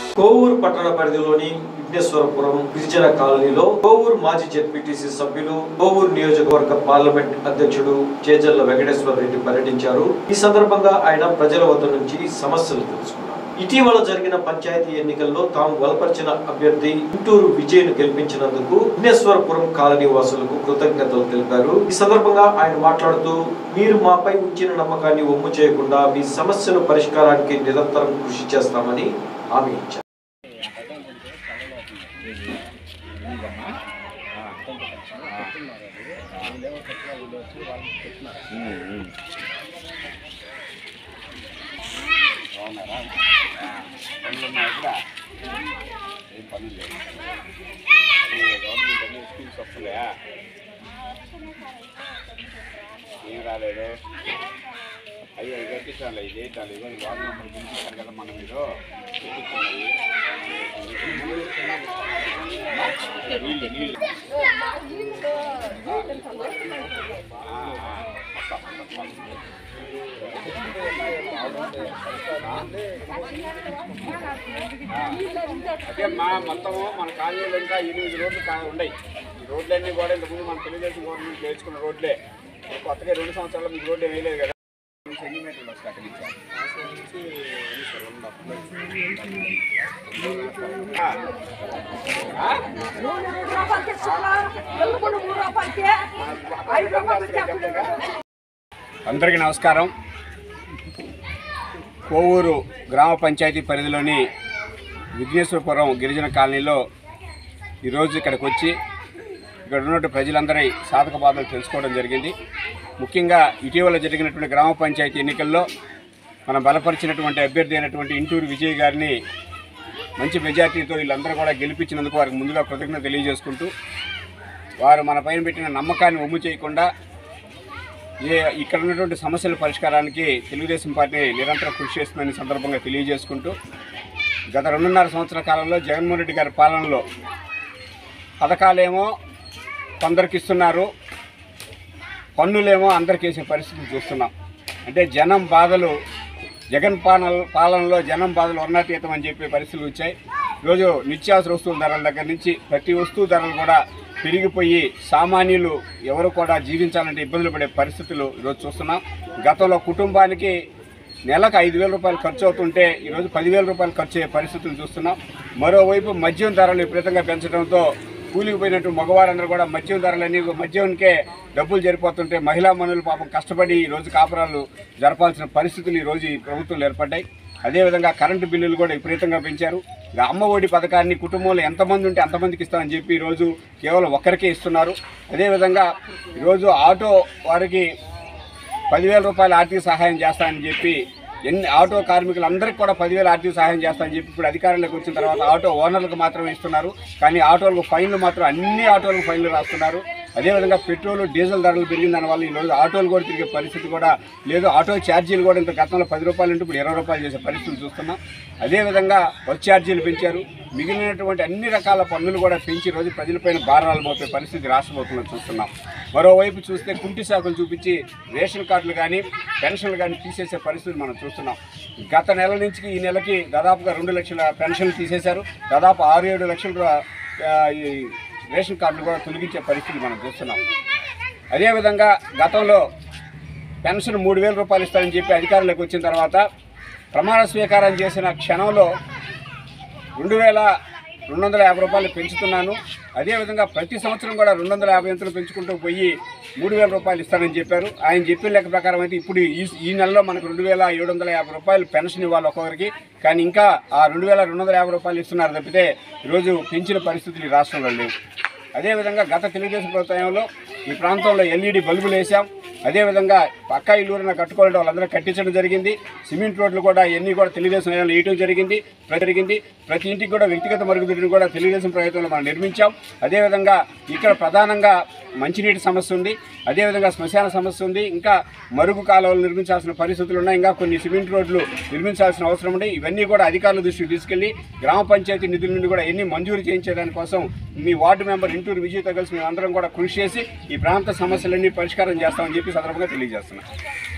కోవూరు పట్టణ పరిధిలోని విఘ్నేశ్వరపురం గిరిజన కాలనీలో కోవూరు మాజీ జెడ్పీటీసీ సభ్యులు కోవూరు నియోజకవర్గ పార్లమెంట్ అధ్యక్షుడు చేజల్ల వెంకటేశ్వర రెడ్డి పర్యటించారు ఈ సందర్భంగా ఆయన ప్రజల వద్ద నుంచి సమస్యలు తెలుసుకున్నారు ఇటీవల జరిగిన పంచాయతీ ఎన్నికల్లో తాము బలపరిచిన అభ్యర్థి గుంటూరు విజయ్ను గెలిపించినందుకు విఘ్నేశ్వరపురం కాలనీ వాసులకు కృతజ్ఞతలు తెలిపారు ఈ సందర్భంగా ఆయన మాట్లాడుతూ మీరు మాపై ఉంచిన నమ్మకాన్ని ఒమ్ము చేయకుండా మీ సమస్యల పరిష్కారానికి నిరంతరం కృషి చేస్తామని హామీ ఇచ్చారు ఏం రాలేదు అయ్యో ఇది కట్టించాలి ఇది చేయాలి ఇవ్వండి వార్డు మెంబర్ పిలిపించారు కదా మనం మీరు పెట్టించుకున్నది. నీళ్ళు నీళ్ళు ఆ, ఆ, వస్తా, వస్తా, వస్తా. అదే మా మొత్తము మన కాలనీలో ఇంకా ఎనిమిది రోడ్లు కా- ఉన్నాయి ఈ రోడ్లన్నీ కూడా ఇంతకుముందు మన తెలుగుదేశం గవర్నమెంట్ చేర్చుకున్న రోడ్లే ఇప్పుడు కొత్తగా రెండు సంవత్సరాలు మీకు రోడ్డు వేయలేదు కదా ఎన్ని మీటర్లు వస్తాయి అక్కడి నుంచి? ఆ. ఆ? అందరికీ నమస్కారం కోవూరు గ్రామ పంచాయతీ పరిధిలోని విఘ్నేశ్వరపురం గిరిజన కాలనీలో ఈరోజు ఇక్కడికి వచ్చి ఇక్కడ ఉన్నటువంటి ప్రజలందరి సాధక బాధలు తెలుసుకోవడం జరిగింది ముఖ్యంగా ఇటీవల జరిగినటువంటి గ్రామ పంచాయతీ ఎన్నికల్లో మనం బలపరిచినటువంటి అభ్యర్థి అయినటువంటి ఇంటూరు విజయ్ గారిని మంచి మెజార్టీతో వీళ్ళందరూ కూడా గెలిపించినందుకు వారికి ముందుగా కృతజ్ఞత తెలియజేసుకుంటూ వారు మన పైన పెట్టిన నమ్మకాన్ని ఒమ్ము చేయకుండా ఏ ఇక్కడ ఉన్నటువంటి సమస్యల పరిష్కారానికి తెలుగుదేశం పార్టీ నిరంతరం కృషి చేస్తుందని సందర్భంగా తెలియజేసుకుంటూ గత రెండున్నర సంవత్సరాల కాలంలో జగన్మోహన్ రెడ్డి గారి పాలనలో పథకాలేమో కొందరికి ఇస్తున్నారు పన్నులేమో అందరికి వేసే పరిస్థితి చూస్తున్నాం అంటే జనం బాధలు జగన్ పాలన పాలనలో జనం బాధలు వర్ణాతీతం అని చెప్పే పరిస్థితులు వచ్చాయి ఈరోజు నిత్యావసర వస్తువుల ధరల దగ్గర నుంచి ప్రతి వస్తువు ధరలు కూడా పెరిగిపోయి సామాన్యులు ఎవరు కూడా జీవించాలంటే ఇబ్బందులు పడే పరిస్థితులు ఈరోజు చూస్తున్నాం గతంలో కుటుంబానికి నెలకు ఐదు వేల రూపాయలు ఖర్చు అవుతుంటే ఈరోజు పదివేల రూపాయలు ఖర్చు అయ్యే పరిస్థితులు చూస్తున్నాం మరోవైపు మద్యం ధరలు విపరీతంగా పెంచడంతో కూలికి పోయినట్టు మగవారందరూ కూడా మద్యం ధరలన్నీ మద్యంకే డబ్బులు జరిపోతుంటే మహిళా మనులు పాపం కష్టపడి ఈ రోజు కాపురాలు జరపాల్సిన పరిస్థితులు ఈ రోజు ఈ ప్రభుత్వంలో ఏర్పడ్డాయి అదేవిధంగా కరెంటు బిల్లులు కూడా విపరీతంగా పెంచారు ఇక అమ్మ ఒడి పథకాన్ని కుటుంబంలో ఎంతమంది ఉంటే అంతమందికి ఇస్తామని చెప్పి ఈరోజు కేవలం ఒక్కరికే ఇస్తున్నారు అదేవిధంగా ఈరోజు ఆటో వారికి పదివేల రూపాయల ఆర్థిక సహాయం చేస్తానని చెప్పి ఎన్ని ఆటో కార్మికులందరికీ కూడా పదివేల ఆర్థిక సహాయం చేస్తానని చెప్పి ఇప్పుడు అధికారంలోకి వచ్చిన తర్వాత ఆటో ఓనర్లకు మాత్రమే ఇస్తున్నారు కానీ ఆటోలకు ఫైన్లు మాత్రం అన్ని ఆటోలకు ఫైన్లు రాస్తున్నారు అదేవిధంగా పెట్రోల్ డీజిల్ ధరలు పెరిగిన దానివల్ల ఈరోజు ఆటోలు కూడా తిరిగే పరిస్థితి కూడా లేదు ఆటో ఛార్జీలు కూడా ఇంత గతంలో పది రూపాయలు ఉంటే ఇప్పుడు ఇరవై రూపాయలు చేసే పరిస్థితి చూస్తున్నాం అదేవిధంగా బస్ ఛార్జీలు పెంచారు మిగిలినటువంటి అన్ని రకాల పన్నులు కూడా పెంచి ఈ రోజు ప్రజలపైన భారాలు మోపే పరిస్థితి రాష్ట్రపోతుందని చూస్తున్నాం మరోవైపు చూస్తే కుంటి శాఖలు చూపించి రేషన్ కార్డులు కానీ పెన్షన్లు కానీ తీసేసే పరిస్థితి మనం చూస్తున్నాం గత నెల నుంచి ఈ నెలకి దాదాపుగా రెండు లక్షల పెన్షన్లు తీసేశారు దాదాపు ఆరు ఏడు లక్షల రూ- ఆ, ఈ రేషన్ కార్డులు కూడా తొలగించే పరిస్థితి మనం చూస్తున్నాం అదేవిధంగా గతంలో పెన్షన్ మూడు వేల రూపాయలు ఇస్తారని చెప్పి అధికారంలోకి వచ్చిన తర్వాత ప్రమాణ స్వీకారం చేసిన క్షణంలో రెండు వేల రెండు వందల యాభై రూపాయలు పెంచుతున్నాను అదేవిధంగా ప్రతి సంవత్సరం కూడా రెండు వందల యాభై ఎంతలు పెంచుకుంటూ పోయి మూడు వేల రూపాయలు ఇస్తానని చెప్పారు ఆయన చెప్పిన లెక్క ప్రకారం అయితే ఇప్పుడు ఈ ఈ నెలలో మనకు రెండు వేల ఏడు వందల యాభై రూపాయలు పెన్షన్ ఇవ్వాలి ఒక్కొక్కరికి కానీ ఇంకా ఆ రెండు వేల రెండు వందల యాభై రూపాయలు ఇస్తున్నారు తప్పితే ఈరోజు పెంచిన పరిస్థితులు ఈ రాష్ట్రంలో లేవు అదేవిధంగా గత తెలుగుదేశం ప్రభుత్వంలో ఈ ప్రాంతంలో ఎల్ఈడి బల్బులు వేసాం అదేవిధంగా పక్కా ఇల్లు కట్టుకోవడం వాళ్ళందరూ కట్టించడం జరిగింది సిమెంట్ రోడ్లు కూడా ఇవన్నీ కూడా తెలుగుదేశం హయాంలో వేయటం జరిగింది ప్రతి- జరిగింది ప్రతి ఇంటికి కూడా వ్యక్తిగత మరుగుదొడ్డిని కూడా తెలుగుదేశం ప్రభుత్వంలో మనం నిర్మించాం అదేవిధంగా ఇక్కడ ప్రధానంగా మంచినీటి సమస్య ఉంది అదేవిధంగా శ్మశాన సమస్య ఉంది ఇంకా మరుగు కాలువలు నిర్మించాల్సిన పరిస్థితులు ఉన్నాయి ఇంకా కొన్ని సిమెంట్ రోడ్లు నిర్మించాల్సిన అవసరం ఉంది ఇవన్నీ కూడా అధికారుల దృష్టికి తీసుకెళ్లి గ్రామ పంచాయతీ నిధుల నుండి కూడా ఎన్ని మంజూరు చేయించేదాని కోసం మీ వార్డు మెంబర్ ఇంటూరు విజయ్తో కలిసి మేము అందరం కూడా కృషి చేసి ఈ ప్రాంత సమస్యలన్నీ పరిష్కారం చేస్తామని చెప్పి సందర్భంగా తెలియజేస్తున్నాం